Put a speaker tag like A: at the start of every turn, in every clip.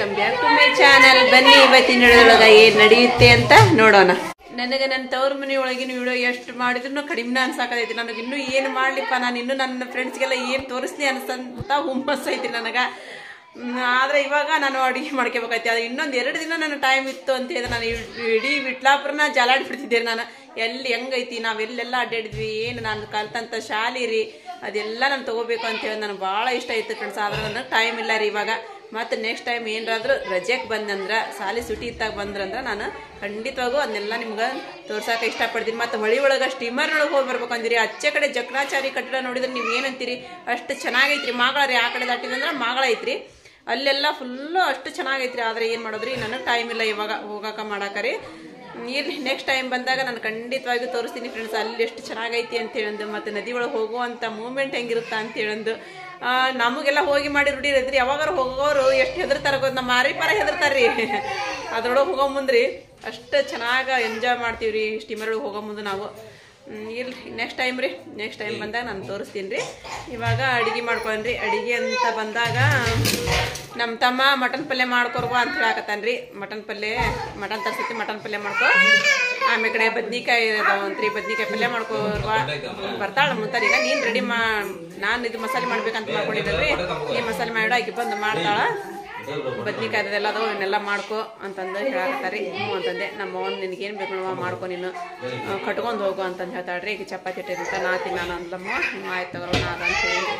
A: Welcome back to my channel ಬನ್ನಿ ಇವತ್ತಿನ ವಿಡಿಯೋದೊಳಗ ಏನ್ ನಡೆಯುತ್ತೆ ಅಂತ ನೋಡೋಣ ನನಗೆ ನನ್ನ ತವ್ರ ಮನೆ ಒಳಗಿನ ವಿಡಿಯೋ ಎಷ್ಟು ಮಾಡಿದ್ರು ಕಡಿಮೆ ಅನ್ಸಾಕತೈತಿ ನನಗೆ ಇನ್ನೂ ಏನು ಮಾಡ್ಲಿಪ್ಪ ನಾನು ಇನ್ನೂ ನನ್ನ ಫ್ರೆಂಡ್ಸ್ಗೆಲ್ಲ ಏನು ತೋರಿಸ್ಲಿ ಅನ್ಸಂತ ಹುಮ್ಮಸ್ ಐತಿ ನನಗೆ ಹ್ಮ್, ಆದ್ರೆ ಇವಾಗ ನಾನು ಅಡುಗೆ ಮಾಡ್ಕೋಬೇಕೈತಿ ಅದು ಇನ್ನೊಂದು ಎರಡು ದಿನ ನನ್ನ ಟೈಮ್ ಇತ್ತು ಅಂತ ಹೇಳಿದ್ರೆ ನಾನು ಇಡೀ ವಿಟ್ಲಾಪುರನ ಜಾಲಾಡಿ ಬಿಡ್ತಿದ್ದೆ ನಾನು ಎಲ್ಲಿ ಹೆಂಗೈತಿ ನಾವೆಲ್ಲೆಲ್ಲ ಅಡ್ಡಾಡಿದ್ವಿ ಏನು ನಾನು ಕಲ್ತಂತ ಶಾಲೆ ರೀ ಅದೆಲ್ಲ ನಾನು ತಗೋಬೇಕು ಅಂತ ಹೇಳಿ ನನಗೆ ಭಾಳ ಇಷ್ಟ ಇತ್ತು ಫ್ರೆಂಡ್ಸ್ ಆದ್ರೆ ನನಗೆ ಟೈಮ್ ಇಲ್ಲ ರೀ ಇವಾಗ ಮತ್ತು ನೆಕ್ಸ್ಟ್ ಟೈಮ್ ಏನಾದ್ರೂ ರಜೆಗೆ ಬಂದಂದ್ರೆ ಸಾಲಿ ಸುಟಿ ಇತ್ತಾಗ ಬಂದ್ರಂದ್ರೆ ನಾನು ಖಂಡಿತವಾಗೂ ಅದನ್ನೆಲ್ಲ ನಿಮ್ಗೆ ತೋರ್ಸಕ್ಕೆ ಇಷ್ಟಪಡ್ತೀನಿ ಮತ್ತು ಹೊಳಿ ಒಳಗೆ ಸ್ಟೀಮರ್ ಒಳಗೆ ಹೋಗಿ ಬರ್ಬೇಕು ಅಂದಿರಿ ಅಚ್ಚೆ ಕಡೆ ಜಕ್ರಾಚಾರಿ ಕಟ್ಟಡ ನೋಡಿದ್ರೆ ನೀವು ಏನಂತೀರಿ ಅಷ್ಟು ಚೆನ್ನಾಗೈತ್ರಿ ಮಾಗಳ ರೀ ಆ ಕಡೆ ದಾಟಿದಂದ್ರೆ ಮಾಗಳ ಐತ್ರಿ ಅಲ್ಲೆಲ್ಲ ಫುಲ್ಲು ಅಷ್ಟು ಚೆನ್ನಾಗೈತ್ರಿ ಆದರೆ ಏನು ಮಾಡೋದ್ರಿ ನನಗೆ ಟೈಮ್ ಇಲ್ಲ ಇವಾಗ ಹೋಗಾಕ ಮಾಡಾಕರಿ ಇರ್ಲಿ ನೆಕ್ಸ್ಟ್ ಟೈಮ್ ಬಂದಾಗ ನಾನು ಖಂಡಿತವಾಗಿ ತೋರಿಸ್ತೀನಿ ಫ್ರೆಂಡ್ಸ್ ಅಲ್ಲಿ ಎಷ್ಟು ಚೆನ್ನಾಗೈತಿ ಅಂತ ಹೇಳಂದು ಮತ್ತು ನದಿ ಒಳಗೆ ಹೋಗುವಂಥ ಮೂಮೆಂಟ್ ಹೆಂಗಿರುತ್ತಾ ಅಂತ ಹೇಳಂದು ಆ, ನಮಗೆಲ್ಲ ಹೋಗಿ ಮಾಡಿ ರೂಢಿ ಇರತ್ರಿ ಯಾವಾಗಾರ ಹೋಗೋರು ಎಷ್ಟು ಹೆದರ್ತಾರ ಗೊತ್ತ ನಮ್ಮ ಮಾರಿ ಪಾರ ಹೆದರ್ತಾರ್ರಿ ಅದ್ರೊಳಗೆ ಹೋಗೋ ಮುಂದ್ರಿ ಅಷ್ಟು ಚೆನ್ನಾಗಿ ಎಂಜಾಯ್ ಮಾಡ್ತೀವಿ ರೀ ಸ್ಟೀಮರ್ ಒಳಗೆ ಹೋಗೋ ಮುಂದೆ ನಾವು ಹ್ಮ್, ಇರ್ಲಿ ನೆಕ್ಸ್ಟ್ ಟೈಮ್ ರೀ ನೆಕ್ಸ್ಟ್ ಟೈಮ್ ಬಂದಾಗ ನಾನು ತೋರಿಸ್ತೀನಿ ರೀ ಇವಾಗ ಅಡಿಗೆ ಮಾಡ್ಕೊಂಡ್ರಿ ಅಡಿಗೆ ಅಂತ ಬಂದಾಗ ನಮ್ಮ ತಮ್ಮ ಮಟನ್ ಪಲ್ಯ ಮಾಡ್ಕೊರ್ವ ಅಂತ ಹೇಳಕತ್ತಾನ ರೀ ಮಟನ್ ಪಲ್ಯ ಮಟನ್ ತರ್ಸತಿ ಮಟನ್ ಪಲ್ಯ ಮಾಡ್ಕೊ ಆಮೇಲೆ ಕಡೆ ಬದ್ನಿಕಾಯಿ ಅದಾವಂತ್ರಿ ಬದ್ನಿಕಾಯಿ ಪಲ್ಯ ಮಾಡ್ಕೊರ್ವ ಬರ್ತಾಳ ಮುಂತಾರ ಈಗ ನೀನು ರೆಡಿ ಮಾ ನಾನು ಇದು ಮಸಾಲೆ ಮಾಡ್ಬೇಕಂತ ಮಾಡ್ಕೊಂಡಿದ್ದಲ್ರಿ ಈ ಮಸಾಲೆ ಮಾಡಿ ಆಕಿ ಬಂದು ಮಾಡ್ತಾಳ ಬದ್ನಿಕಾಯಿ ಅದೆಲ್ಲ ಅದಾವ ಇವನ್ನೆಲ್ಲ ಮಾಡ್ಕೊ ಅಂತಂದು ಹೇಳಕತ್ತಾರಿ ಹ್ಞೂ ಅಂತಂದೆ ನಮ್ಮ ಅವ್ನು ನಿನಗೇನು ಬೇಕು ನೋಡುವ ಮಾಡ್ಕೊ ನೀನು ಕಟ್ಕೊಂಡು ಹೋಗು ಅಂತಂದು ಹೇಳ್ತಾಳ್ರಿ ಈಗ ಚಪಾತಿ ಇಟ್ಟಿರಂತ ನಾ ತಿನ್ನಾನ ಅಂದ್ಲಮ್ಮ ಹ್ಞೂ ಆಯ್ತು ತಗೋ ನಾ ಅದ ಅಂತ ಹೇಳಿ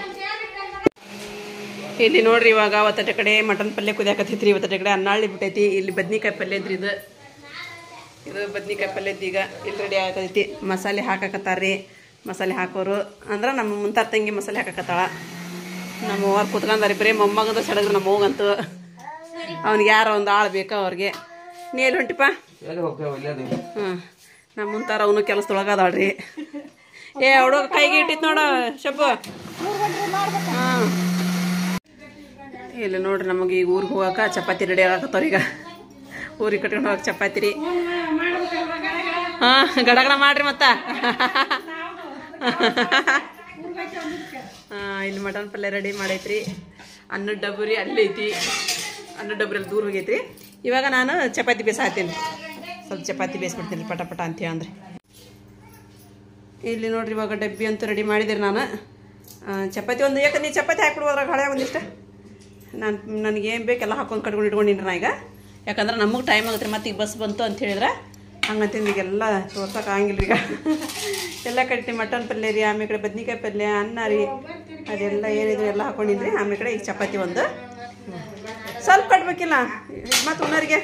A: ಇಲ್ಲಿ ನೋಡ್ರಿ ಇವಾಗ ಅವತ್ತಟ ಕಡೆ ಮಟನ್ ಪಲ್ಯ ಕುದಿಯಾಕತ್ತೈತ್ರಿ ಇವತ್ತಟ ಕಡೆ ಅನ್ನಾಳಿ ಬಿಟ್ಟೈತಿ ಇಲ್ಲಿ ಬದ್ನಿಕಾಯಿ ಪಲ್ಯ ಇದ್ರಿ ಇದು ಇದು ಬದ್ನಿಕಾಯಿ ಪಲ್ಯದ ಈಗ ಇಲ್ಲಿ ರೆಡಿ ಆಗತೈತಿ ಮಸಾಲೆ ಹಾಕಾಕತ್ತಾರ್ರಿ ಮಸಾಲೆ ಹಾಕೋರು ಅಂದ್ರೆ ನಮ್ಮ ಮುಂತಾರ ತಂಗಿ ಮಸಾಲೆ ಹಾಕಾಕತ್ತಾಳ ನಮ್ಮ ಅವ್ರು ಕುತ್ಕೊಂಡಾರಿ ಬರೀ ಮೊಮ್ಮಗದ ಸಡಗ್ರ ನಮ್ಮ ಹೋಗಂತು ಅವ್ನಿಗೆ ಯಾರೋ ಒಂದು ಆಳು ಬೇಕು ಅವ್ರಿಗೆ ನೀ ಎಲ್ಲಿ ಹೊಂಟಿಪ್ಪ ಹ್ಞೂ ನಮ್ಮ ಮುಂತಾರ ಅವನು ಕೆಲಸದೊಳಗದಾಳ್ರಿ ಏ ಹುಡುಗ ಕೈಗೆ ಇಟ್ಟಿತ್ತು ನೋಡು ಶಬ್ಬು ಹಾಂ ಇಲ್ಲ ನೋಡ್ರಿ ನಮಗೆ ಈಗ ಊರಿಗೆ ಹೋಗಾಕ ಚಪಾತಿ ರೆಡಿ ಆಗತ್ತವ್ರ ಈಗ ಊರಿಗೆ ಕಟ್ಕೊಂಡು ಹೋಗಕ್ಕೆ ಚಪಾತಿ ರೀ ಹಾಂ ಗಡಗಡ ಮಾಡ್ರಿ ಮತ್ತ ಹಾಂ ಇಲ್ಲಿ ಮಟನ್ ಪಲ್ಯ ರೆಡಿ ಮಾಡೈತ್ರಿ ಅನ್ನದ ಡಬ್ಬರಿ ಅಲ್ಲಿ ಐತಿ ಅನ್ನದ ಡಬ್ಬರಿ ದೂರ ಹೋಗೈತ್ರಿ ಇವಾಗ ನಾನು ಚಪಾತಿ ಬೇಸಾತೀನಿ ಸ್ವಲ್ಪ ಚಪಾತಿ ಬೇಯಿಸ್ಬಿಡ್ತೀನಿ ಪಟ ಪಟ ಅಂತ ಅಂದ್ರೆ ಇಲ್ಲಿ ನೋಡ್ರಿ ಇವಾಗ ಡಬ್ಬಿ ಅಂತೂ ರೆಡಿ ಮಾಡಿದಿರಿ ನಾನು ಆ, ಚಪಾತಿ ಒಂದು ಯಾಕೆ ನೀವು ಚಪಾತಿ ಹಾಕ್ಬಿಡು ಅದ್ರಾಗ ಹಳೆ ಒಂದಿಷ್ಟು ನಾನು ನನಗೆ ಏನು ಬೇಕೆಲ್ಲ ಹಾಕೊಂಡು ಕಟ್ಕೊಂಡು ಇಟ್ಕೊಂಡಿನಿ ನಾ ಈಗ ಯಾಕಂದ್ರೆ ನಮಗೆ ಟೈಮ್ ಆಗುತ್ತೆ ಮತ್ತೆ ಈಗ ಬಸ್ ಬಂತು ಅಂತ ಹೇಳಿದ್ರೆ ಹಂಗಂತಂದು ಈಗೆಲ್ಲ ತೋರ್ಸಕ್ಕೆ ಆಗಂಗಿಲ್ಲ ಈಗ ಎಲ್ಲ ಕಟ್ಟಿ ಮಟನ್ ಪಲ್ಯ ರೀ ಆಮೇಲೆ ಕಡೆ ಬದ್ನಿಕಾಯಿ ಪಲ್ಯ ಅನ್ನ ರೀ ಅದೆಲ್ಲ ಏನಿದೆ ಎಲ್ಲ ಹಾಕೊಂಡಿದ್ರಿ ಆಮೇಲೆ ಕಡೆ ಈಗ ಚಪಾತಿ ಒಂದು ಸ್ವಲ್ಪ ಕಟ್ಬೇಕಿಲ್ಲ ಮತ್ತು ಉಣ್ಣರಿಗೆ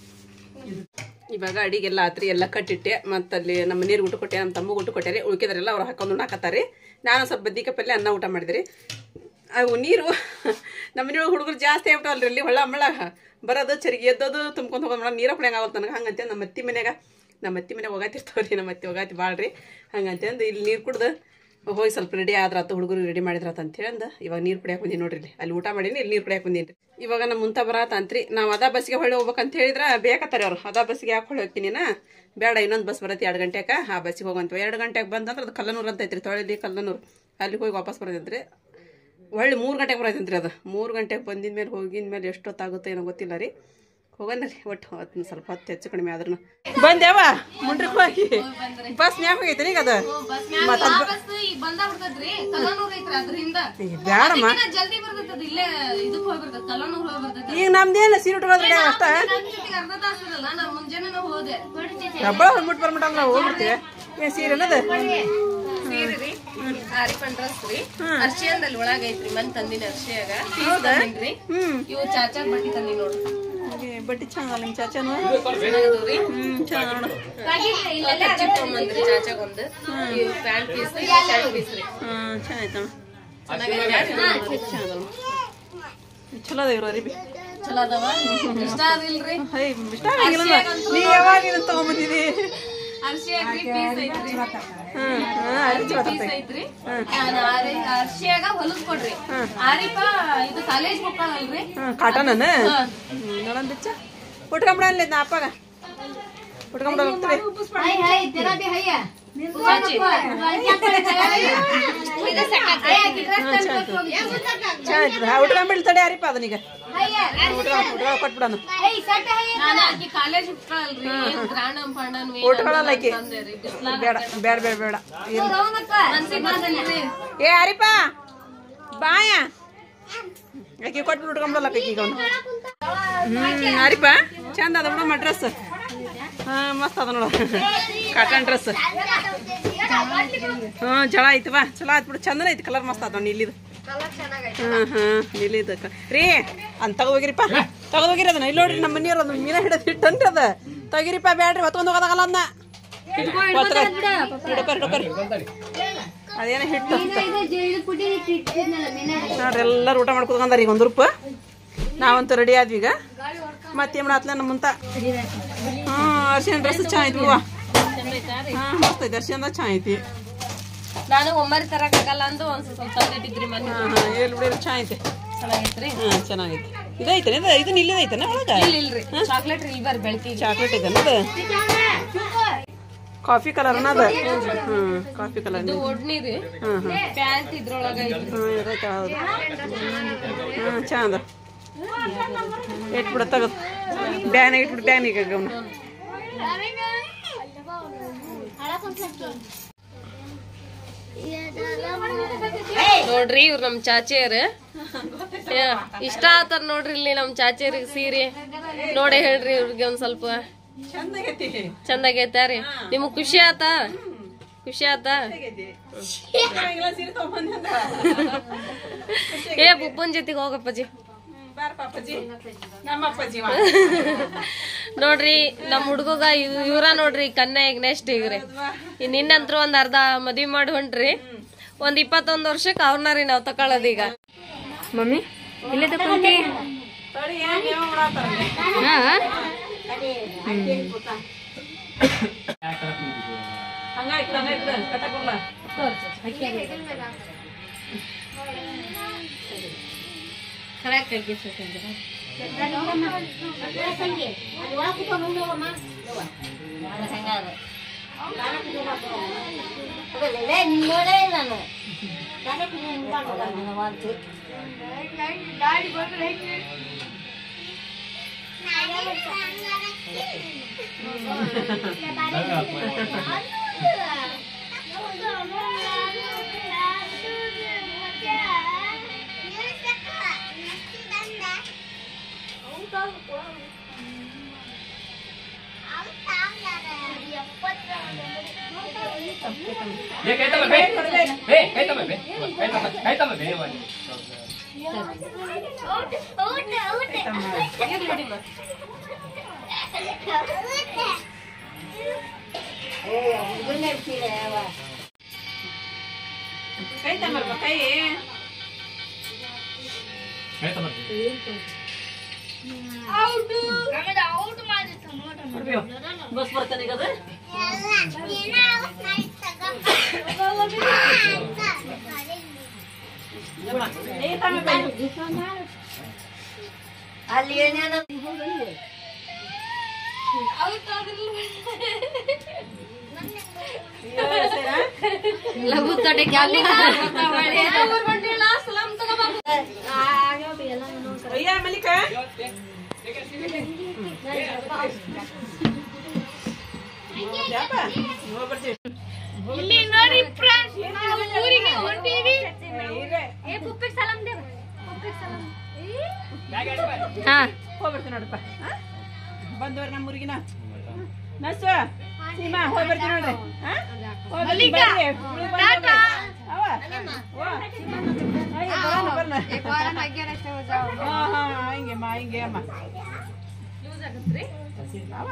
A: ಇವಾಗ ಅಡಿಗೆಲ್ಲ ಆತ್ರಿ ಎಲ್ಲ ಕಟ್ಟಿಟ್ಟೆ ಮತ್ತು ಅಲ್ಲಿ ನಮ್ಮ ನೀರು ಊಟ ಕೊಟ್ಟೆ ನಮ್ಮ ತಮ್ಮಗೆ ಊಟ ಕೊಟ್ಟೆ ರೀ ಉಳ್ಕಿದ್ರೆಲ್ಲ ಅವ್ರು ಹಾಕೊಂಡು ಉಣ್ಣಾಕತ್ತಾರೆ ನಾನು ಸ್ವಲ್ಪ ಬದ್ನಿಕಾಯಿ ಪಲ್ಯ ಅನ್ನ ಊಟ ಮಾಡಿದ್ರಿ ಅವು ನೀರು ನಮ್ಮ ಮನೆಯೊಳಗೆ ಹುಡುಗರು ಜಾಸ್ತಿ ಆಗ್ಬಿಟ್ಟವಲ್ರಿ ಇಲ್ಲಿ ಹೊಳ್ಳ ಮಳ್ಳ ಬರೋದು ಚರಿಗೆ ಎದ್ದೋದು ತುಂಬ್ಕೊಂಡು ಹೋಗೋದು ಮೇಡಮ್ ನೀರು ಕುಡಿಯಂಗೆ ಆಗುತ್ತೆ ನನಗೆ ಹಂಗಂತೆ ನಮ್ಮ ಅತ್ತಿ ಮನ್ಯಾಗ ನಮ್ಮ ಅತ್ತಿ ಮನ್ಯಾಗ ಹೋಗಾತಿರ್ತಾವ್ರಿ ನಮ್ಮ ಅತ್ತಿ ಹೋಗಾತಿ ಭಾಳ ರೀ ಹಂಗಂತೆ ಅಂದು ಇಲ್ಲಿ ನೀರು ಕುಡ್ದು ಹೋಗಿ ಸ್ವಲ್ಪ ರೆಡಿ ಆದ್ರಾತು ಹುಡುಗರು ರೆಡಿ ಮಾಡಿದ್ರಾತ ಅಂತ ಹೇಳಂದ ಇವಾಗ ನೀರು ಕುಡಿಯಾಕ ಬಂದೀನಿ ನೋಡ್ರಿ ಇಲ್ಲಿ ಅಲ್ಲಿ ಊಟ ಮಾಡೀನಿ ಇಲ್ಲಿ ನೀರು ಕುಡಿಯಾಕ ಬಂದೀನಿ ಇವಾಗ ನಮ್ಮ ಮುಂತ ಬರತ್ತಂತ್ರಿ ನಾವು ಅದ ಬಸ್ಗೆ ಹೊಳ್ಳಿ ಹೋಗ್ಬೇಕಂತ ಹೇಳಿದ್ರೆ ಬೇಕತ್ತಾರೆ ಅವ್ರು ಅದ ಬಸ್ಗೆ ಯಾಕೆ ಹೊಳ್ಳಿ ಹೋಗ್ತೀನಿ ನಾ ಬೇಡ ಇನ್ನೊಂದು ಬಸ್ ಬರುತ್ತೆ ಎರಡು ಗಂಟೆಗೆ ಆ ಬಸ್ಸಿಗೆ ಹೋಗಂತ ಎರಡು ಗಂಟೆಗೆ ಬಂದಂದ್ರೆ ಅದು ಕಲ್ಲನೂರು ಅಂತ ಐತ್ರಿ ತೊಳೆದಿ ಕಲ್ಲನೂರು ಅಲ್ಲಿಗೆ ಹೋಗಿ ವಾಪಸ್ ಬರೋದಂತ್ರಿ ಒಳ್ಳೆ ಮೂರು ಗಂಟೆಗೆ ಬರೋದಂತ್ರಿ ಅದು ಮೂರು ಗಂಟೆಗೆ ಬಂದಿದ ಮೇಲೆ ಹೋಗಿದ ಮೇಲೆ ಎಷ್ಟೊತ್ತಾಗುತ್ತೆ ಏನೋ ಗೊತ್ತಿಲ್ಲ ರೀ ಹೋಗಂದ್ರಿ ಒಟ್ಟು ಹೊತ್ತು ಸ್ವಲ್ಪ ಹೊತ್ತು ಹೆಚ್ಚು ಕಡಿಮೆ ಆದ್ರೂ ಬಂದೇವ ಮುಂಡ್ರಿಗೆ ಹೋಗಿ ಬಸ್ ನ್ಯಾಗ ಹೋಗೈತೆ ಈಗ ಅದು ಮತ್ತೆ ಅದು
B: ವಾಪಸ್ ಈಗ ಬಂದ ಬಿಡ್ತದ್ರಿ ಕಲ್ಲನೂರ್ ಐತ್ರಿ ಅದ್ರಿಂದ
A: ಬೇಡಮ್ಮ
B: ಇನ್ನ ಜಲ್ದಿ ಬರ್ತದ ಇಲ್ಲೇ ಇದಕ್ ಹೋಗಿ ಬರ್ತದ ಕಲ್ಲನೂರ್ ಹೋಗಿ ಬರ್ತದ
A: ಈಗ ನಮ್ದೇನು ಸೀರೆ ಉಟ್ಕೊಳ್ಳೋದ್ರಿ ಅಷ್ಟ
B: ನನ್ ಜೊತೆಗೆ ಅರ್ಧ ತಾಸ ಅದಲ್ಲ ನಾನ್ ಮುಂಜಾನೆ ಹೋದೆ
A: ಡಬ್ಬಳ ಹೊಂದ್ಬಿಟ್ಟು ಬರ್ಬಿಟ್ಟು ಅಂದ್ರೆ ನಾವು ಹೋಗ್ಬಿಡ್ತೀವಿ ಏನು ಸೀರೆ ಅನ್ನೋದು
B: ಸೀರೆ ರೀ ಆರಿ ಡ್ರೆಸ್ ರೀ ಅರ್ಶಿಯಂದಲ್ಲಿ ಒಳಗ ಐತ್ರಿ ಮನ್ ತಂದಿನ ಅರ್ಶಿಯಾಗ ಪೀಸ್ ತಂದಿನ್ರಿ ಇವು ಚಾಚಾಗ ಬಟ್ಟಿ ತಂದಿ ನೋಡ್ರಿ
A: ಹಾಗೆ ಬಟ್ಟಿ ಚೆನ್ನಾಗಲ್ಲ ನಿಮ್ಮ ಚಾಚಾನು
B: ಚೆನ್ನಾಗದವ್ರಿ
A: ಹ್ಞೂ ಚೆನ್ನಾಗಿ ನೋಡು
B: ಕರ್ಚಿಪ್ ತಗೊಂಬಂದ್ರಿ ಚಾಚಾಗ ಒಂದು ಇವು ಪ್ಯಾಂಟ್ ಪೀಸ್ ಶರ್ಟ್ ಪೀಸ್ ರೀ
A: ಹಾಂ ಚೆನ್ನಾಯ್ತಣ್ಣ
B: ಚೆನ್ನಾಗೈತೆ
A: ಚೆನ್ನಾಗಲ್ಲ ಚಲೋ ಅದ ಇವ್ರು ಅರಿಬಿ
B: ಚಲೋ ಅದಾವ ಇಷ್ಟ ಅದಿಲ್ರಿ
A: ಹೈ ಇಷ್ಟ ಆಗಿಲ್ಲ ನೀ ಯಾವಾಗ ಇದನ್ನ ತಗೊಂಬಂದಿದಿ
B: ಅರ್ಶಿಯಾಗ್ರಿ ಪೀಸ್ ಐತ್ರಿ
A: ಹಾಂ ಹಾಂ ಅರಿಬಿ ಚಲೋ
B: ಪೀಸ್ ಐತ್ರಿ ಅರ್ಶಿಯಾಗ ಹೊಲದ್ ಕೊಡ್ರಿ ಆರಿಪ ಇದು ಕಾಲೇಜ್ ಮಕ್ಕಳಲ್ರಿ
A: ಹಾಂ ಕಾಟನನ ನೋಡೋಣ ಬಿಚ್ಚ ಉಟ್ಕೊಂಬಿಡ ಅಲ್ಲಿ ನಾ ಅಪ್ಪಾಗ ಉಟ್ಕೊಂಬಿಡ ಹೋಗ್ತೀವಿ ಚೆನ್ನಾಗಿರ್ತದೆ ಉಟ್ಕೊಂಡ್ಬಿಡ್ ತಡೆ ಯಾರಿಪ್ಪ ಅದನ್ನೀಗ ಉಟ್ಕೊಳ್ಳೋ ಕೊಟ್ಬಿಡೋಣ
B: ನಾನು ಆಕಿ ಕಾಲೇಜ್ ಬಿಟ್ರಲ್ರಿ ಗ್ರಾಂಡಮ್ ಪಾಂಡನ್
A: ಉಟ್ಕೊಳ್ಳಲ್ಲ ಆಕಿ ಬೇಡ ಬೇಡ ಬೇಡ ಬೇಡ ಇರ್ಲಿ.
B: ಮನ್ಸಿಗೆ ಬಂದಲ್ರಿ
A: ಏ ಹರಿಪ ಬಾಯ ಆಕಿ ಕೊಟ್ಬಿಟ್ಟು ಉಟ್ಕೊಂಬಿಡಲ್ಲ ಆಕಿ ಅವನು ಹ್ಮ್ ಹರಿಪ ಚಂದ ಅದ ಬಿಡಮ್ಮ ಡ್ರೆಸ್ ಹಾ ಮಸ್ತ್ ಅದ ನೋಡು ಕಾಟನ್ ಡ್ರೆಸ್ ಹ್ಮ್ ಜಳ ಐತಿ ಬಾ ಚಲೋ ಆಯ್ತು ಬಿಡು ಚಂದನ ಐತಿ ಕಲರ್ ಮಸ್ತ್ ಅದ ನೀಲಿದು ಹ್ಮ್ ಹ್ಮ್ ನೀಲಿದು ರೀ ಅಂತ ತಗೋಗಿರಿಪ್ಪ ತಗೋಗಿರಿ ಅದನ್ನ ಇಲ್ಲಿ ನೋಡ್ರಿ ನಮ್ಮ ಮನೆಯವ್ರು ಅದನ್ನ ಮೀನ ಹಿಡಿದು ಇಟ್ಟನ್ರಿ ಅದ ತಗಿರಿಪ್ಪ ಬ್ಯಾಡ್ರಿ ಹೊತ್ಕೊಂಡು ಹೋಗೋದಾಗಲ್ಲ ಅದನ್ನ ಹಿಡ್ಕೊರಿ ಹಿಡ್ಕೊರಿ ಅದೇನ ಹಿಟ್ಟು ಅಂತ ನೋಡ್ರಿ ಎಲ್ಲರೂ ಊಟ ಮಾಡ್ಕೊತಂದಾರ ಈಗ ಒಂದು ರೂಪ ನಾವಂತೂ ರೆಡಿ ಆದ್ವಿ ಈಗ ಮತ್ತೆ ಮಾಡತ್ಲ ನಮ್ಮ ಮುಂತ ಹ್ಮ್ ಅರ್ಶಿನ ಡ್ರೆಸ್ ಚೆನ್ನಾಗಿತ್ತು ಹೂವ ಹಾ ಮಸ್ತ್ ಐತಿ ಅರ್ಶಿನ ಚೆನ್ನಾಗೈತಿ
B: ನಾನು ಒಮ್ಮರಿ ತರಕಾಗಲ್ಲ ಅಂದು ಒಂದ್ ಸ್ವಲ್ಪ ತಂದಿಟ್ಟಿದ್ರಿ ಮನೆ
A: ಹಾ ಹಾ ಎಲ್ಲಿ ಬಿಡಿ ಚೆನ್ನಾಗೈತಿ
B: ಚೆನ್ನಾಗೈತ್ರಿ
A: ಹಾ ಚೆನ್ನಾಗೈತಿ ಇದೈತೇನೆ ಇದು ಇದು ಇಲ್ಲಿದೈತೇನೆ ಒಳಗ
B: ಇಲ್ಲ ಇಲ್ರಿ ಚಾಕ್ಲೇಟ್ ಇಲ್ ಬರ್ ಬೆಳಕಿಗೆ
A: ಚಾಕ್ಲೇಟ್ ಐತೇನೆ ಅದು ಕಾಫಿ ಕಲರ್ ಅದ ಹ್ಮ್ ಕಾಫಿ ಕಲರ್
B: ಇದು ಒಡ್ನಿ ರೀ
A: ಹ್ಮ್ ಹ್ಮ್
B: ಪ್ಯಾಂಟ್ ಇದ್ರೊಳಗ ಐತ್ರಿ
A: ಹ್ಮ್ ಇದೈತೆ ಹೌದು ಹ್ಮ್ ಚಂದ ಇಟ್ಬಿಡ ತಗದು ಬ್ಯಾಗ್ನಾಗ ಇಟ್ಬಿಡು ಬ್ಯಾಗ್ನಾಗ ಗಮನ
B: ನೋಡ್ರಿ ಇವ್ರ ನಮ್ ಚಾಚಿಯರ್ ಇಷ್ಟ ಆತಾರ ನೋಡ್ರಿ ಇಲ್ಲಿ ನಮ್ ಚಾಚಿಯರಿಗೆ ಸೀರೆ ನೋಡೇ ಹೇಳ್ರಿ ಇವ್ರಿಗೆ ಒಂದ್ ಸ್ವಲ್ಪ
A: ಚಂದ ಆಗೈತಿ
B: ಚಂದಾಗೈತಾ ರೀ ನಿಮಗ್ ಖುಷಿ ಆತ ಖುಷಿ ಆತ
A: ಸೀರೆ ತಗೊಂಬಂದ
B: ಏ ಬುಬ್ಬನ್ ಜೊತೆಗೆ ಹೋಗಪ್ಪಜಿ
A: ಬಾರ ಪಾಪಜಿ ನಮ್ಮ ಅಪ್ಪಾಜಿ
B: ನೋಡ್ರಿ ನಮ್ ಹುಡ್ಗಗ ಇವ್- ಇವ್ರ ನೋಡ್ರಿ ಕನ್ಯಾ ಈಗ ನೆಕ್ಸ್ಟ್ ಈಗ್ರಿ ಇನ್ ನಿನ್ನಂತ್ರ ಒಂದ್ ಅರ್ಧ ಮದ್ವಿ ಮಾಡಿ ಹೊಂಟ್ರಿ ಒಂದ್ ಇಪ್ಪತ್ತೊಂದ್ ವರ್ಷಕ್ಕೆ ಅವ್ರನ್ನ ರೀ ನಾವ್ ತಕೊಳ್ಳೋದ್ ಈಗ ಮಮ್ಮಿ ಇಲ್ಲೇ ತಕೊಂತಿ
A: ಹಂಗಾಯ್ತು ಹಂಗಾಯ್ತು ಕಟ್ಟಕೊಲ್ಲ
C: ये कहता मैं बे बे कहता मैं बे कहता मैं कहता मैं बे वाली
A: ಕೈ ತಮ್ಮಲ್ಪ ಕೈ
C: कहता मैं
A: ಬಸ್ ಬರ್ತಾನೆ ಈಗ ಅದು ಏ ತಮ್ಮ ಬೈ.
B: ಲಘು ತಡೆ
A: ಅಯ್ಯ ಮಲ್ಲಿಕ ಯಾಪ ಹೋಗ್ಬರ್ತೀವಿ
B: ಹಾ
A: ಹೋಗ್ಬರ್ತೀವಿ ನೋಡಪ್ಪ ಆ? ಬಂದವ್ರ ನಮ್ಮ ಊರಿಗಿನ ನಸು ಸೀಮಾ ಹೋಗಿ ಬರ್ತೀವಿ ನೋಡ್ರಿ ಆ? ಹೋಗ್ಬರ್ತೀವಿ, ಬರ್ರಿ. ಉಳ್ಕೊಂಡ್ ಹೋಗ್ರಿ. ಅವ್ವ? ಅವ್ವ? ಅಯ್ಯ, ಬರೋಣ, ಬರೋಣ. ಹಾ, ಹಾ, ಹಿಂಗೆ ಅಮ್ಮ ಹಿಂಗೆ ಅಮ್ಮ ಅವ್ವ?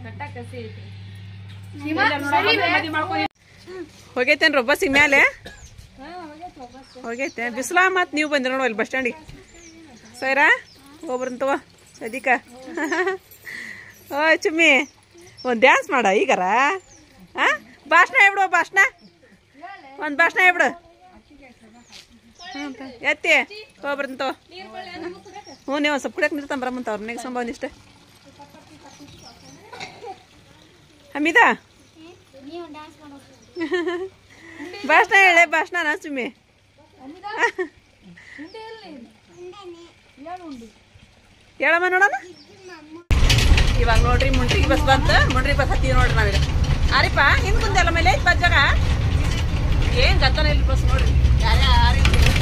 A: ಹೋಗೈತೇನ್ರಿ ಬಸ್ಸಿಗೆ ಮ್ಯಾಲೆ ಹೋಗೈತೆ ಬಿಸಿಲ ಮತ್ ನೀವು ಬಂದ್ರಿ ನೋಡು ಅಲ್ಲಿ ಬಸ್ ಸ್ಟ್ಯಾಂಡಿಗೆ ಸೈರಾ ಹೋಗ್ಬರಂತವ ಸದಿಕ ಓ ಚುಮ್ಮಿ ಒಂದು ಡ್ಯಾನ್ಸ್ ಮಾಡ ಈಗಾರ ಆ ಭಾಷಣ ಹೇಳ್ಬಿಡು ಭಾಷಣ ಒಂದು ಭಾಷಣ ಹೇಳ್ಬಿಡು ಹ್ಞೂ ಎತ್ತಿ ಹೋಗ್ಬರಂತವ ಹ್ಞೂ ನೀವು ಒಂದು ಸ್ವಲ್ಪ ಕುಡಿಯಕ್ಕೆ ನಿಲ್ತಾನೆ ಬರಮ್ಮಂತ ಅವ್ರ ನೆಗೆ ಸಂಭವ ಇಷ್ಟ ಹಮೀದಾ ಭಾಷಣ ಹೇಳೆ ಭಾಷಣ ಸುಮ್ಮಿ ಹೇಳಮ್ಮ ನೋಡೋಣ ಇವಾಗ ನೋಡ್ರಿ ಮುಂಡ್ರಿಗೆ ಬಸ್ ಬಂತ ಮುಂಡ್ರಿ ಬಸ್ ಹತ್ತೀವಿ ನೋಡ್ರಿ ನಾವೀಗ ಅರಿಪ್ಪ ಹಿಂದ್ ಕುಂದಲ್ಲ ಮೇಲೆ ಐತ್ ಬಸ್ ಜಾಗ ಏನ್ ಗತ್ತನ ಇಲ್ಲ ಬಸ್ ನೋಡ್ರಿ ಯಾರ್ಯಾರು ಯಾರು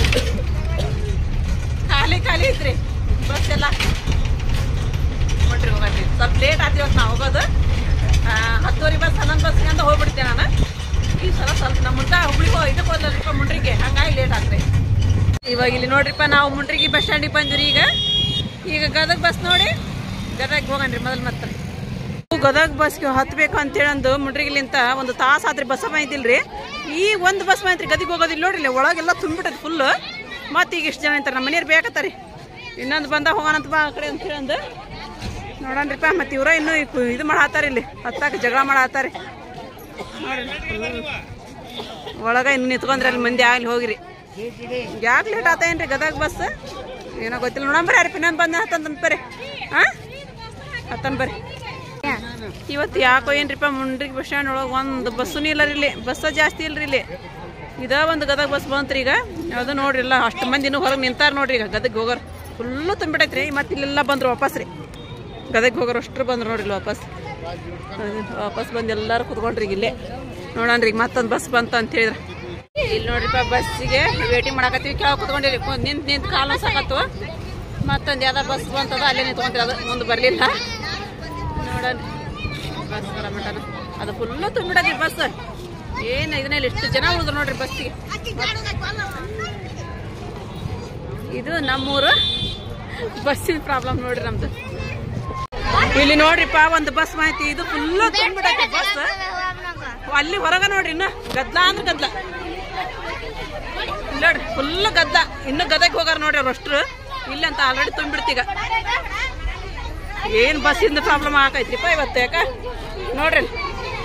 A: ಖಾಲಿ ಖಾಲಿ ಐತ್ರಿ ಬಸ್ ಎಲ್ಲ ನೋಡ್ರಿ ಹೋಗತ್ರಿ ಸ್ವಲ್ಪ ಲೇಟ್ ಆತಿ ಇವತ್ತು ನಾವು ಹೋಗೋದು ಆ, ಹತ್ತುವರೆ ಬಸ್ ಹನ್ನೊಂದು ಬಸ್ಗೆ ಅಂತ ಹೋಗ್ಬಿಡ್ತೆ ನಾನು ಈ ಸಲ ಸ್ವಲ್ಪ ನಮ್ಮ ಮುಂದ ಹುಬ್ಳಿಗೆ ಹೋಗಿ ಇದಕ್ಕೆ ಹೋದ್ಲರಿಪ್ಪ ಮುಂಡ್ರಿಗೆ ಹಂಗಾಗಿ ಲೇಟ್ ಆಗ್ತದೆ ಇವಾಗ ಇಲ್ಲಿ ನೋಡ್ರಿಪ್ಪ ನಾವು ಮುಂಡ್ರಿಗೆ ಬಸ್ ಸ್ಟ್ಯಾಂಡಿಗೆ ಬಂದ್ರಿ ಈಗ ಈಗ ಗದಗ ಬಸ್ ನೋಡಿ ಗದಗ ಹೋಗಣ್ರಿ ಮೊದಲು ಮತ್ತೆ ಗದಗ ಬಸ್ಗೆ ಹತ್ಬೇಕು ಅಂತೇಳಿ ಅಂದು ಮುಂಡ್ರಿಗಿಲಿಂತ ಒಂದು ತಾಸು ಆದ್ರಿ ಬಸ್ ಬಂದಿಲ್ರಿ ಈ ಒಂದು ಬಸ್ ಬಂತ್ರಿ ಗದಿಗೆ ಹೋಗೋದಿಲ್ಲ ನೋಡ್ರಿ ಇಲ್ಲಿ ಒಳಗೆಲ್ಲ ತುಂಬಿಟ್ಟದ ಫುಲ್ ಮತ್ತೆ ಈಗ ಇಷ್ಟು ಜನ ಅಂತಾರೆ ನಮ್ಮ ಮನೆಯವ್ರು ಬೇಕತ್ತಾರಿ ಇನ್ನೊಂದು ಬಂದ ಹೋಗೋಣಂತ ಬಾ ಆ ಕಡೆ ಅಂತ ಹೇಳಿ ಅಂದು ನೋಡಣ್ರಿಪ್ಪ ಮತ್ತೆ ಇವ್ರ ಇನ್ನೂ ಈ- ಇದು ಮಾಡತ್ತಾರ ಇಲ್ಲಿ ಹತ್ತಾಕ ಜಗಳ ಮಾಡತ್ತಾರಿ ನೋಡ್ರಿ ಒಳಗ ಇನ್ನು ನಿಂತ್ಕೊಂಡ್ರಿ ಅಲ್ಲಿ ಮಂದಿ ಆಗ್ಲಿ ಹೋಗಿರಿ ಯಾಕೆ ಲೇಟ್ ಆತ ಏನ್ರಿ ಗದಗ ಬಸ್ ಏನೋ ಗೊತ್ತಿಲ್ಲ ನೋಡಂಬ್ರಿ ಯಾರು ಇನ್ನೊಂದು ಬಂದ ಹತ್ತಂತ ಬರ್ರಿ ಹಾ ಹತ್ತನ್ ಬರ್ರಿ ಇವತ್ತು ಯಾಕೋ ಏನ್ರಿಪ್ಪ ಮುಂಡ್ರಿಗೆ ಬಸ್ ಸ್ಟ್ಯಾಂಡ್ ಒಳಗೆ ಒಂದು ಬಸ್ಸೂ ಇಲ್ಲ ರೀ ಇಲ್ಲಿ ಬಸ್ಸ ಜಾಸ್ತಿ ಇಲ್ರಿ ಇಲ್ಲಿ ಇದ ಒಂದು ಗದಗ ಬಸ್ ಬಂತ್ರಿ ಈಗ ಅದು ನೋಡ್ರಿ ಇಲ್ಲ ಅಷ್ಟು ಮಂದಿ ಇನ್ನೂ ಹೊರಗೆ ನಿಂತಾರ ನೋಡ್ರಿ ಈಗ ಗದಗ ಹೋಗೋರು ಫುಲ್ಲು ತುಂಬಿಟ್ಟೈತ್ರಿ ಮತ್ತೆ ಇಲ್ಲೆಲ್ಲ ಬಂದ್ರು ವಾಪಸ್ ರೀ ಗದಗ ಹೋಗೋರು ಅಷ್ಟ್ರು ಬಂದ್ರು ನೋಡ್ರಿ ಇಲ್ಲಿ ವಾಪಸ್ ಅದು ವಾಪಸ್ ಬಂದು ಎಲ್ಲರೂ ಕುತ್ಕೊಂಡ್ರಿ ಈಗ ಇಲ್ಲೇ ನೋಡಣ್ರಿ ಈಗ ಮತ್ತೊಂದು ಬಸ್ ಬಂತು ಅಂತ ಹೇಳಿದ್ರೆ ಇಲ್ಲಿ ನೋಡ್ರಿಪ್ಪ ಬಸ್ಸಿಗೆ ವೇಟಿಂಗ್ ಮಾಡಕತ್ತೀವಿ ಕೆಳಗೆ ಕುತ್ಕೊಂಡಿರಿ ನಿಂತು ನಿಂತು ಕಾಲು ಸಾಕತ್ತು ಮತ್ತೊಂದು ಯಾವ್ದೋ ಬಸ್ ಬಂತದ ಅಲ್ಲೇ ನಿಂತ್ಕೊಂತೀರಿ ಅದು ಮುಂದೆ ಬರಲಿಲ್ಲ ನೋಡೋಣ ಬಸ್ ಬರ ಮಟನ ಅದು ಫುಲ್ಲು ತುಂಬಿಡದ್ರಿ ಬಸ್ ಏನು ಇದನ್ನಲ್ಲಿ ಎಷ್ಟು ಜನ ಉಳಿದ್ರು ನೋಡ್ರಿ ಬಸ್ಸಿಗೆ ಇದು ನಮ್ಮೂರು ಬಸ್ಸಿನ ಪ್ರಾಬ್ಲಮ್ ನೋಡ್ರಿ ನಮ್ದು ಇಲ್ಲಿ ನೋಡ್ರಿಪ್ಪ ಒಂದು ಬಸ್ ಮಾಹಿತಿ ಇದು ಫುಲ್ಲು ತುಂಬಿಡತ್ತೆ ಬಸ್ ಅಲ್ಲಿ ಹೊರಗ ನೋಡ್ರಿ ಇನ್ನು ಗದ್ಲ ಅಂದ್ರೆ ಗದ್ಲ ಇಲ್ಲಿ ನೋಡ್ರಿ ಫುಲ್ ಗದ್ಲ ಇನ್ನು ಗದಕ್ಕೆ ಹೋಗಾರ ನೋಡ್ರಿ ಅವ್ರು ಅಷ್ಟ್ರು ಇಲ್ಲಿ ಅಂತ ಆಲ್ರೆಡಿ ತುಂಬಿಡ್ತೀಗ ಏನ್ ಬಸ್ಸಿಂದ ಪ್ರಾಬ್ಲಮ್ ಆಕೈತ್ರಿಪ್ಪ ಇವತ್ತು ಯಾಕ ನೋಡ್ರಿ ಅಲ್ಲಿ.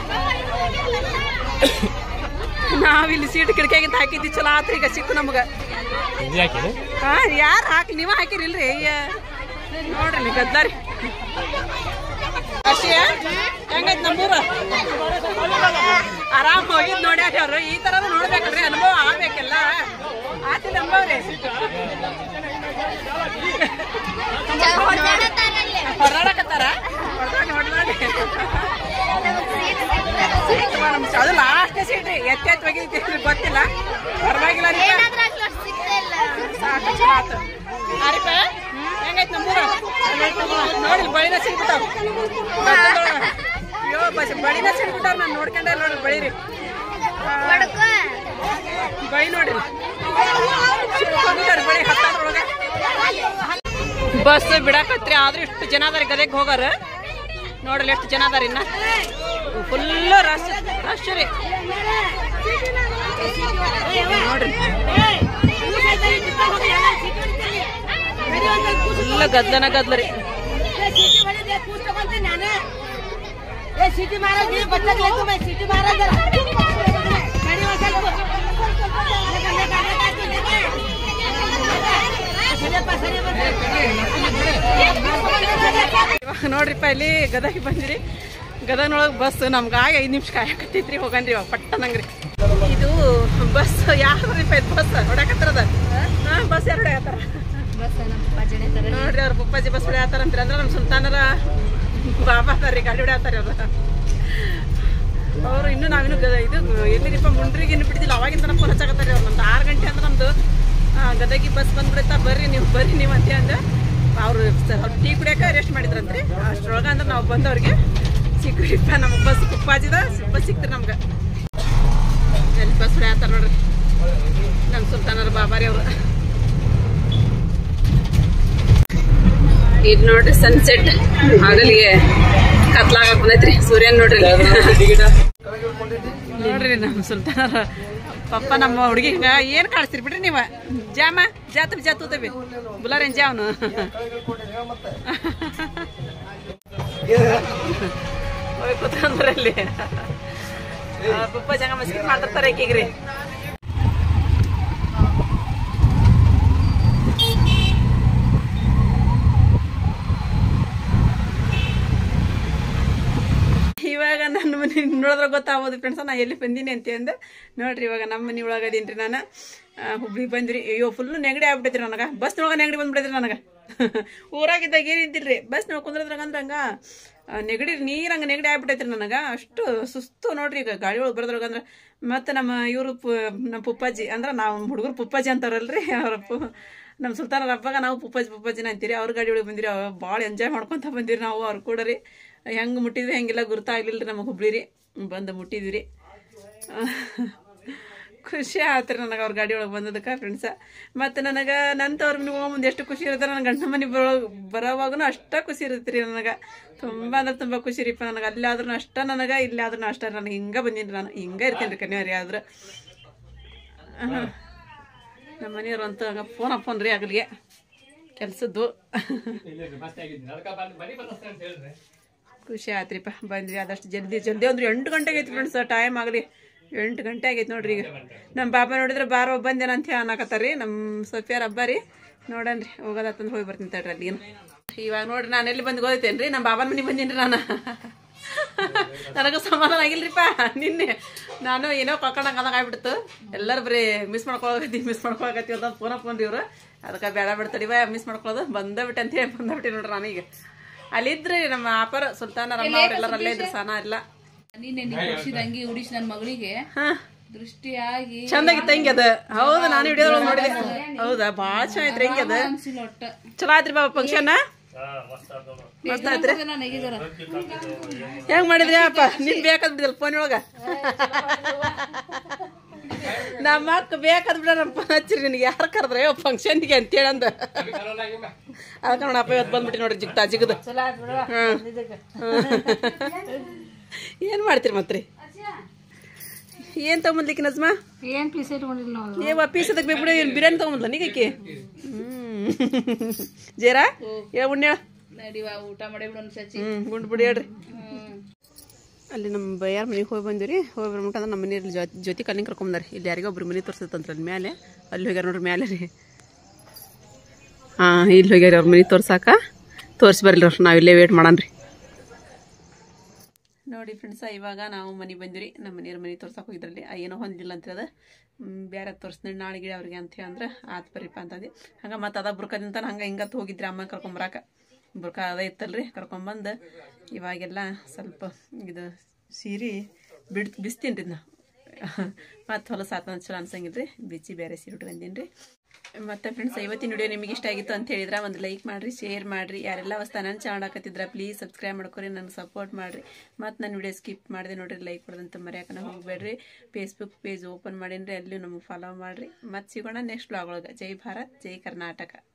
A: ನಾವಿಲ್ಲಿ ಸೀಟ್ ಕಿಟಕಿಯಾಗಿಂತ ಹಾಕಿದ್ವಿ ಚಲೋ ಆತ್ರಿ ಈಗ ಸಿಕ್ಕು ನಮಗ ಹಾ ಯಾರು ಹಾಕಿ ನೀವ ಹಾಕಿರಿಲ್ರಿ ಅಯ್ಯ ನೋಡ್ರಿ ಇಲ್ಲಿ ಗದ್ಲ ರೀ ಅಷ್ಟೇ ಹೆಂಗೈತ್ ನಮ್ಮೂರ ಆರಾಮ್ ಹೋಗಿದ್ ನೋಡ್ಯಾರ ಅವ್ರು ಈ ತರ ನೋಡ್ಬೇಕಲ್ರಿ ಅನುಭವ ಆಗ್ಬೇಕೆಲ್ಲ ಆತಿಲ್ಲ ಅನುಭವ ರೀ ಹೊರಡಕತ್ತಾರ ಹೊಡ್ದಾಡಿ ಹೊಡ್ದಾಡಿ ಅದು ಲಾಸ್ಟ್ ಸೀಟ್ ಎತ್ತಿ ಎತ್ತಿ ಹೋಗಿದ್ರಿ ಗೊತ್ತಿಲ್ಲ ಪರವಾಗಿಲ್ಲ ರೀ ಸಾಕು ಚಲೋ ಆತು ಆರಿಪ ಹೆಂಗೈತ್ ನಮ್ಮೂರ ನೋಡಿ ಬಳಿನ ಸಿಗ್ಬಿಟ್ಟಾವ ಅಯ್ಯೋ ಬಸ್ ಬಳಿನ ಸಿಗ್ಬಿಟ್ಟಾವ ನಾನು ನೋಡ್ಕೊಂಡೆ ನೋಡಿ ಬಳಿರಿ ಬಳಿ ನೋಡಿ ಸಿಕ್ಕೊಂಡ್ಬಿಟ್ಟಾರ ಬಳಿ ಹತ್ತಾದ್ರೊಳಗೆ ಬಸ್ ಬಿಡಾಕತ್ರಿ ಆದ್ರೂ ಇಷ್ಟು ಜನ ಅದಾರ ಗದೆಗೆ ಹೋಗಾರ ನೋಡ್ರಿ ಎಷ್ಟು ಜನ ಅದಾರ ಇನ್ನ ಫುಲ್ ರಶ್ ರಶ್ ರೀ ನೋಡ್ರಿ ಫುಲ್ ಗದ್ಲನ ಗದ್ಲ ರೀ
D: सिटी मारा जी बच्चा ले तो मैं सिटी मारा जरा गाड़ी वाला को
A: ಇವಾಗ ನೋಡ್ರಿಪ್ಪ ಇಲ್ಲಿ ಗದಗ ಬಂದಿರಿ ಗದಗ್ನೊಳಗೆ ಬಸ್ ನಮ್ಗೆ ಆಗ ಐದು ನಿಮಿಷ ಕಾಯಕತ್ತೈತ್ರಿ ಹೋಗನ್ರಿ ಇವಾಗ ಪಟ್ಟನಂಗ್ರಿ ಇದು ಬಸ್ ಯಾವ್ದ್ರಿಪ್ಪ ಇದು ಬಸ್ ಹೊಡಕತ್ತಾರದ ಹಾಂ ಬಸ್ ಯಾರು ಹೊಡ್ಯಾತಾರ ನೋಡ್ರಿ ಅವ್ರ ಪಪ್ಪಾಜಿ ಬಸ್ ಹೊಡ್ಯಾತಾರ ಅಂತೀರಿ ಅಂದ್ರೆ ನಮ್ಮ ಸುಲ್ತಾನರ ಬಾಬಾ ಅದಾರಿ ಗಾಡಿ ಹೊಡ್ಯಾತಾರ ಅವ್ರು ಅವರು ಇನ್ನು ನಾವಿನ್ನು ಗದ ಇದು ಎಲ್ಲಿರಿಪ್ಪ ಮುಂಡ್ರಿಗೆ ಇನ್ನು ಬಿಡ್ದಿಲ್ಲ ಅವಾಗಿಂದ ನಮ್ಮ ಫೋನ್ ಹಚ್ಚಾಕತ್ತಾರೆ ಅವ್ರು ನಮ್ದು ಆರು ಗಂಟೆ ಅಂದ್ರೆ ನಮ್ದು ಆ, ಗದಗಿ ಬಸ್ ಬಂದ್ಬಿಡುತ್ತಾ ಬರ್ರಿ ನೀವು ಬರ್ರಿ ನೀವು ಅಂತ ಅಂದ ಅವರು ಸ್ವಲ್ಪ ಟೀ ಕುಡಿಯೋಕೆ ರೆಸ್ಟ್ ಮಾಡಿದ್ರಂತ್ರಿ ಅಷ್ಟ್ರೊಳಗೆ ಅಂದ್ರೆ ನಾವು ಬಂದವ್ರಿಗೆ ಸಿಕ್ಕಿರಿಪ್ಪ ನಮ್ಮ ಬಸ್ ಕುಪ್ಪಾಜಿದ ಬಸ್ ಸಿಕ್ತ್ರಿ ನಮ್ಗೆ ಎಲ್ಲಿ ಬಸ್ ಹೊಡ್ಯಾತಾರ ನೋಡ್ರಿ ನಮ್ಮ ಸುಲ್ತಾನರ ಬಾಬಾರಿ ಅವರು ಇದು ನೋಡ್ರಿ ಸನ್ಸೆಟ್ ಹಗಲಿಗೆ ಕತ್ಲಾಗಕ್ ಬಂದೈತ್ರಿ ಸೂರ್ಯನ್ ನೋಡ್ರಿ ನೋಡ್ರಿ ನಮ್ಮ ಸುಲ್ತಾನರ ಪಪ್ಪ ನಮ್ಮ ಹುಡುಗಿ ಹಿಂಗ ಏನ್ ಕಾಣಿಸ್ತೀರಿ ಬಿಡ್ರಿ ನೀವ ಜಾಮ ಜಾತ ಜಾತ ತೂತವಿ ಬುಲಾರೇನ್ ಜಾವನು ಹೋಗಿ ಕೂತ್ಕೊಂಡ್ರಲ್ಲಿ ಪಪ್ಪ ಜಂಗ ಮಸ್ಕಿ ಮಾಡ್ತಿರ್ತಾರೆ ಈಗಿಗ್ರಿ ಇವಾಗ ನನ್ನ ಮನೆ ನಿನ್ ನೋಡಿದ್ರೆ ಗೊತ್ತಾಗೋದು ಫ್ರೆಂಡ್ಸ ನಾ ಎಲ್ಲಿ ಬಂದೀನಿ ಅಂತ ಅಂದೆ ನೋಡ್ರಿ ಇವಾಗ ನಮ್ಮ ಮನೆ ಒಳಗೆ ಅದೀನಿ ರೀ ನಾನು ಹುಬ್ಳಿಗೆ ಬಂದ್ರಿ ಅಯ್ಯೋ ಫುಲ್ಲು ನೆಗಡಿ ಆಗ್ಬಿಟ್ಟೈತ್ರಿ ನನಗೆ ಬಸ್ನೊಳಗೆ ನೆಗಡಿ ಬಂದ್ಬಿಟ್ಟೈತ್ರಿ ನನಗೆ ಊರಾಗಿದ್ದಾಗ ಏನಿದ್ದಿಲ್ರಿ ಬಸ್ನೊಳಗೆ ಕುಂದ್ರದ್ರಾಗ ಅಂದ್ರೆ ಹಂಗ ಆ, ನೆಗಡಿ ನೀರ್ ಹಂಗ ನೆಗಡಿ ಆಗ್ಬಿಟ್ಟೈತ್ರಿ ನನಗೆ ಅಷ್ಟು ಸುಸ್ತು ನೋಡ್ರಿ ಈಗ ಗಾಡಿ ಒಳಗೆ ಬರೋದ್ರಾಗ ಅಂದ್ರೆ ಮತ್ತು ನಮ್ಮ ಇವರು ಪು ನಮ್ಮ ಪುಪ್ಪಾಜಿ ಅಂದ್ರೆ ನಾವು ಹುಡುಗರು ಪುಪ್ಪಾಜಿ ಅಂತಾರಲ್ರಿ ಅವ್ರ ಪು ನಮ್ಮ ಸುಲ್ತಾನರ ಹಬ್ಬಾಗ ನಾವು ಪುಪ್ಪಾಜಿ ಪುಪ್ಪಾಜಿನ ಅಂತೀರಿ ಅವ್ರ ಗಾಡಿ ಒಳಗೆ ಬಂದಿರಿ ಭಾಳ ಎಂಜಾಯ್ ಮಾಡ್ಕೊತ ಬಂದಿರಿ ನಾವು ಅವ್ರು ಕೂಡ ರೀ ಹೆಂಗೆ ಮುಟ್ಟಿದ್ವಿ ಹೆಂಗೆಲ್ಲ ಗುರ್ತಾಗ್ಲಿಲ್ಲ ರೀ ನಮಗೆ ಹುಬ್ಳಿ ರೀ ಬಂದು ಮುಟ್ಟಿದ್ವಿ ರೀ ಖುಷಿ ಆತ್ರಿ ನನಗೆ ಅವ್ರ ಗಾಡಿ ಒಳಗೆ ಬಂದದಕ್ಕೆ ಫ್ರೆಂಡ್ಸ ಮತ್ತು ನನಗೆ ನನ್ನ ತವ್ರ ಮನೆಗೆ ಹೋಗ್ಬಂದು ಎಷ್ಟು ಖುಷಿ ಇರುತ್ತೆ ನನ್ನ ಗಂಡ ಮನೆ ಬರೋ ಬರೋವಾಗೂ ಅಷ್ಟ ಖುಷಿ ಇರುತ್ತೆ ರೀ ನನಗೆ ತುಂಬ ಅಂದ್ರೆ ತುಂಬ ಖುಷಿ ರೀಪ್ಪ ನನಗೆ ಅಲ್ಲಿ ಆದ್ರೂ ಅಷ್ಟ ನನಗೆ ಇಲ್ಲಿ ಆದ್ರೂ ಅಷ್ಟ ನನಗೆ ಹಿಂಗೆ ಬಂದೀನಿ ನಾನು ಹಿಂಗೆ ಇರ್ತೀನಿ ರೀ ಕನ್ಯಾರಿ ಆದ್ರೆ ನಮ್ಮ ಮನೆಯವ್ರು ಅಂತ ಹಂಗೆ ಫೋನ್ ಫೋನ್ ರೀ ಆಗಲಿಗೆ ಕೆಲ್ಸದ್ದು
C: ಮಸ್ತ್ ಆಗಿದ್ದೀನಿ ಅದಕ್ಕೆ ಬಂದು ಬನ್ನಿ ಬರ್ತೇನೆ ಅಂತ ಹೇಳಿದ್ರೆ
A: ಖುಷಿ ಆತ್ರಿಪ್ಪ ಬಂದ್ವಿ ಆದಷ್ಟು ಜಲ್ದಿ ಜಲ್ದಿ ಅಂದ್ರೆ ಎಂಟು ಗಂಟೆಗೆ ಐತಿ ಫ್ರೆಂಡ್ಸ್ ಟೈಮ್ ಆಗಲಿ ಎಂಟು ಗಂಟೆ ಆಗೈತೆ ನೋಡ್ರಿ ಈಗ ನಮ್ಮ ಪಾಪ ನೋಡಿದ್ರೆ ಬಾರೋ ಬಂದೇನ ಅಂತ ಅನ್ನಕತ್ತಾರ ರೀ ನಮ್ಮ ಸೊಫಿಯಾರ ಹಬ್ಬ ರೀ ನೋಡನ್ರಿ ಹೋಗೋದತ್ತಂದ್ರೆ ಹೋಗಿ ಬರ್ತೀನಿ ತಡ್ರಿ ಅಲ್ಲಿ ಏನು ಇವಾಗ ನೋಡ್ರಿ ನಾನು ಎಲ್ಲಿ ಬಂದು ಗೊತ್ತೇನೆ ರೀ ನಮ್ಮ ಬಾಬನ ಮನೆಗೆ ಬಂದೀನಿ ನಾನು ನನಗೂ ಸಮಾಧಾನ ಆಗಿಲ್ರಿಪ್ಪ ನಿನ್ನೆ ನಾನು ಏನೋ ಕಳ್ಕೊಂಡಂಗೆ ಅದಾಗ ಆಗ್ಬಿಡ್ತು ಎಲ್ಲರೂ ಬರೀ ಮಿಸ್ ಮಾಡ್ಕೊಳಕತ್ತಿ ಮಿಸ್ ಮಾಡ್ಕೊಳಕತ್ತಿ ಅಂತ ಫೋನ ಫೋನ್ ರೀ ಇವರು ಅದಕ್ಕೆ ಬೇಡ ಬಿಡ್ತಾರಿವ ಮಿಸ್ ಮಾಡ್ಕೊಳ್ಳೋದು ಬಂದ ಬಿಟ್ಟೆ ಅಂತ ಹೇಳಿ ಬಂದ್ಬಿಟ್ಟು ನೋಡ್ರಿ ನಾನೀಗ ಅಲ್ಲಿದ್ರಿ ನಮ್ಮ ಆಪರ್ ಸುಲ್ತಾನ ರಮ್ಮ ಅವರೆಲ್ಲರೂ ಅಲ್ಲೇ ಇದ್ರು ಸನ ಎಲ್ಲ
E: ನೀನೆ ನೀ ಕೊಡ್ಸಿದ ಅಂಗಿ ಉಡಿಸಿ ನನ್ ಮಗಳಿಗೆ
A: ಹಾ
E: ದೃಷ್ಟಿಯಾಗಿ
A: ಚಂದಾಗಿತ್ತು ಹೆಂಗೆ ಅದು ಹೌದು ನಾನು ವಿಡಿಯೋದೊಳಗೆ ನೋಡಿದೆ ಹೌದಾ ಭಾಳ ಚೆನ್ನಾಗಿತ್ತು ಹೆಂಗೆ ಅದು
E: ಅನ್ಸಿಲ್ಲ ಒಟ್ಟ
A: ಚಲೋ ಆಯ್ತ್ರಿ ಬಾಬಾ ಫಂಕ್ಷನ್ ಮಸ್ತ್ ಆಯ್ತ್ರಿ
E: ಜನ ನೆಗಿದಾರ
A: ಹೆಂಗ್ ಮಾಡಿದ್ರಿ ಅಪ್ಪ ನಿನ್ ಬೇಕಾದ್ ಬಿಡಿದಲ್ ಫೋನ್ ಒಳಗ ನಮ್ಮ ಅಕ್ಕ ಬೇಕಾದ್ ಬಿಡ ನಮ್ಮ ಫೋನ್ ಹಚ್ಚಿರಿ ನಿನಗೆ ಯಾರು ಕರೆದ್ರೆ ಫಂಕ್ಷನ್ಗೆ ಅಂತೇಳಿ ಅಂದ ಅದಕ್ಕೆ ನೋಡಪ್ಪ ಇವತ್ತು ಬಂದ್ಬಿಟ್ಟು ನೋಡ್ರಿ ಜಿಗ್ತಾ ಜಿಗದು ಏನ್ ಮಾಡ್ತೀರಿ ಮತ್ರಿ ಏನ್ ತಗೊಂಬಂದ್ಲಿಕ್ಕೆ ನಜ್ಮಾ
E: ಏನ್ ಪೀಸ್ ಇಟ್ಕೊಂಡಿಲ್ಲ ನಾವು
A: ಏ ಪೀಸ್ ಅದಕ್ಕೆ ಬೇಕು ಬಿಡಿ ಬಿರಿಯಾನಿ ತಗೊಂಬಂದ್ಲ ನೀಗಕ್ಕೆ ಹ್ಮ್ ಜೇರಾ ಏ ಉಣ್ಣೇಳ
E: ನಡಿವ ಊಟ ಮಾಡಿ ಬಿಡೋಣ ಸಚಿ
A: ಹ್ಮ್ ಗುಂಡ್ ಬಿಡಿ ಹೇಳ್ರಿ ಅಲ್ಲಿ ನಮ್ಮ ಬಯ್ಯಾರ ಮನೆಗೆ ಹೋಗಿ ಬಂದಿರಿ ಹೋಗಿ ಬರ್ಬೇಕಂದ್ರೆ ನಮ್ಮ ಮನೆಯಲ್ಲಿ ಜೊ ಜೊತೆ ಕಣ್ಣಿಗೆ ಕರ್ಕೊಂಬಂದಾರೆ ಇಲ್ಲಿ ಯಾರಿಗೋ ಒಬ್ರು ಮನೆ ತೋರ್ಸತ್ತಂತ್ರ ಅಲ್ಲಿ ಮೇಲೆ ಅಲ್ಲಿ ಹೋಗ್ಯಾರ ನೋಡ್ರಿ ಮೇಲೆ ರೀ ಹಾಂ ಇಲ್ಲಿ ಹೋಗ್ಯಾರ ಅವ್ರ ಮನೆ ತೋರ್ಸಾಕ ತೋರಿಸಿ ಬರ್ಲಿ ಅವ್ರು ನಾವು ಇಲ್ಲೇ ವೇಟ್ ಮಾಡನ್ರಿ ನೋಡಿ ಫ್ರೆಂಡ್ಸ ಇವಾಗ ನಾವು ಮನೆ ಬಂದಿರಿ ನಮ್ಮ ಮನೆಯವ್ರ ಮನೆ ತೋರ್ಸಕ್ಕೆ ಹೋಗಿದ್ರಲ್ಲಿ ಆ ಏನೋ ಹೊಂದಿಲ್ಲ ಅಂತ ಅದು ಬೇರೆ ತೋರಿಸ್ತೀನಿ ನಾಳೆಗೆ ಅವ್ರಿಗೆ ಅಂತ ಹೇಳಿ ಅಂದ್ರೆ ಆತ್ ಬರೀಪ್ಪ ಅಂತಂದು ಹಂಗೆ ಮತ್ತೆ ಅದ ಬುರ್ಕದಿಂತ ಹಂಗೆ ಹಿಂಗತ್ತು ಹೋಗಿದ್ರಿ ಅಮ್ಮ ಕರ್ಕೊಂಬರಾಕ ಬುರ್ಕ ಅದ ಇತ್ತಲ್ರಿ ಕರ್ಕೊಂಬಂದು ಇವಾಗೆಲ್ಲ ಸ್ವಲ್ಪ ಇದು ಸೀರೆ ಬಿಡ್ ಬಿಸ್ತೀನಿ ರೀ ನಾ ಮತ್ತು ಹೊಲಸು ಆತ ಚಲೋ ಅನ್ಸಂಗಿಲ್ಲ ರೀ ಬಿಚ್ಚಿ ಬೇರೆ ಸೀರೆ ಉಟ್ಕೊಂಡೀನಿ ರೀ ಮತ್ತೆ ಫ್ರೆಂಡ್ಸ್ ಇವತ್ತಿನ ವಿಡಿಯೋ ನಿಮಗೆ ಇಷ್ಟ ಆಗಿತ್ತು ಅಂತ ಹೇಳಿದ್ರೆ ಒಂದು ಲೈಕ್ ಮಾಡಿರಿ ಶೇರ್ ಮಾಡಿರಿ ಯಾರೆಲ್ಲ ಹೊಸ ನನ್ನ ಚಾನಲ್ ಹಾಕತ್ತಿದ್ರೆ ಪ್ಲೀಸ್ ಸಬ್ಸ್ಕ್ರೈಬ್ ಮಾಡ್ಕೊರಿ ನನಗೆ ಸಪೋರ್ಟ್ ಮಾಡಿರಿ ಮತ್ತು ನನ್ನ ವಿಡಿಯೋ ಸ್ಕಿಪ್ ಮಾಡಿದೆ ನೋಡ್ರಿ ಲೈಕ್ ಕೊಡೋದಂತ ಮರ್ಯಾಕನ ಹೋಗಬೇಡ್ರಿ ಫೇಸ್ಬುಕ್ ಪೇಜ್ ಓಪನ್ ಮಾಡೀನಿ ಅಲ್ಲಿ ನಮಗೆ ಫಾಲೋ ಮಾಡಿರಿ ಮತ್ತು ಸಿಗೋಣ ನೆಕ್ಸ್ಟ್ ಬ್ಲಾಗ್ ಒಳಗೆ ಜೈ ಭಾರತ್ ಜೈ ಕರ್ನಾಟಕ